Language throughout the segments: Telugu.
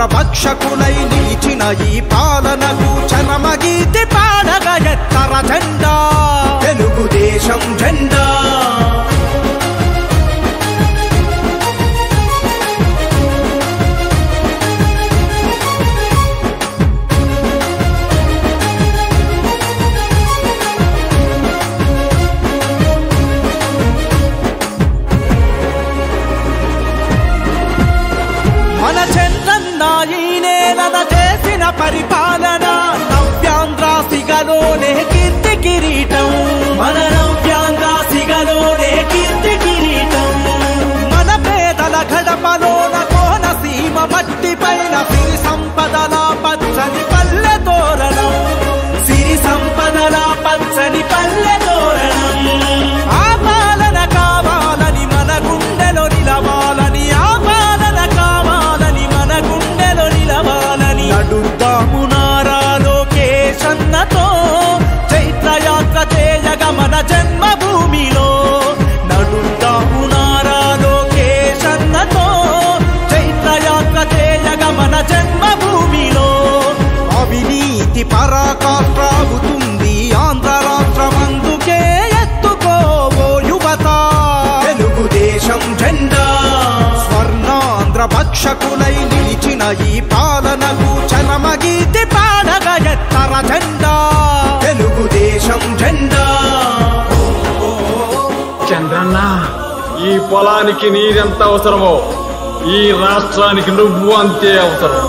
భక్షకులై నిలిచిన ఈ పాలనకు చరమగీతి పాడగ ఎత్తర జెండా తెలుగుదేశం జెండా మన చంద్రన్న ఈ నేలన చేసిన పరిపాలన నవ్యాంధ్రాసిగలోనే కీర్తి కిరీటం మన నవ్యాంధ్రాసిగలోనే కీర్తి కిరీటం మన పేదల గడపలోన కోనసీమ మట్టి పైన సిరి సంపదల పచ్చని పల్లె తోరణం సిరి సంపదల పచ్చని పల్లె తోరణం ఆ పాలన కావాలని మన గుండెలో నిలవాలని ఆ పాలన కావాలని మన గుండెలో నిలవాలని నడుద్దాము నారా లోకేశన్నతో చైత్రయాత్ర చేయగ మన జన్మభూమిలో నడుద్దాము నారా లోకేశన్నతో చైత్రయాత్ర చేయగ మన జన్మభూమిలో అవినీతి పరాకాష్ట్రాగుతుంది ఆంధ్ర రాష్ట్రమందుకే ఎత్తుకోవో యువత తెలుగుదేశం జెండా స్వర్ణాంధ్ర భక్షకులై నిలిచిన ఈ పాలనకు చరమగీతి పాడగ ఎత్తర జెండా తెలుగుదేశం జెండా చంద్రన్న ఈ పొలానికి నీరెంత అవసరమో ఈ రాష్ట్రానికి నువ్వు అంతే అవసరం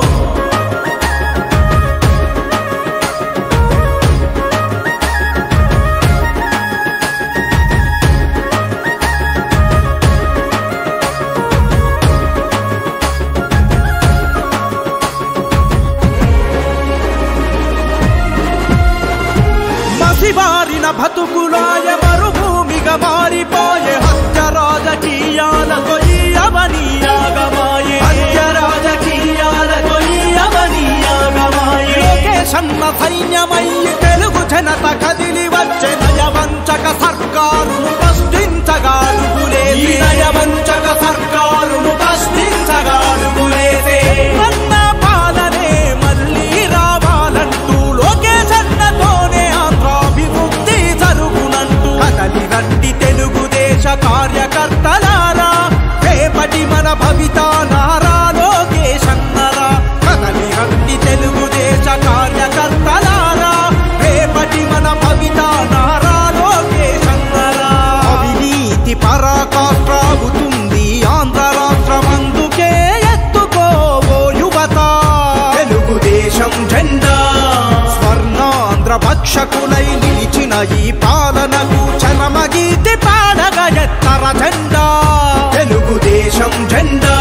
మసిబారిన బతుకులాయ మరుభూమిగా మారిపోయే హత్య రాజకీయాలతో ఈ అవనీయాగమాయే హత్య రాజకీయాలతో ఈ అవనీయాగమాయే లోకేశన్న సైన్యమయ్యి తెలుగు జనత కదిలి వచ్చే నయవంచక సర్కారును ప్రశ్నించగాడుగులేసి నయవంచక సర్కారును ప్రశ్నించగాడుగులేసే అన్న పాలనే మళ్ళీ రావాలంటూ లోకేశన్నతోనే ఆంధ్రాభివృద్ధి జరుగునంటూ కదలి రండి తెలుగుదేశ కార్యకర్తలారా రేపటి మన భవిత నారా లోకేశన్నరా కదలి రండి తెలుగుదేశ కార్యకర్తలారా రేపటి మన భవిత నారా లోకేశన్నరా అవినీతి పరాకాష్ట్రాగుతుంది ఆంధ్ర రాష్ట్రమందుకే ఎత్తుకోవో యువత తెలుగుదేశం జెండా స్వర్ణాంధ్ర భక్షకులై నిలిచిన ఈ పాలనకు చరమగీతి పాడగ ఎత్తర జెండా తెలుగుదేశం జెండా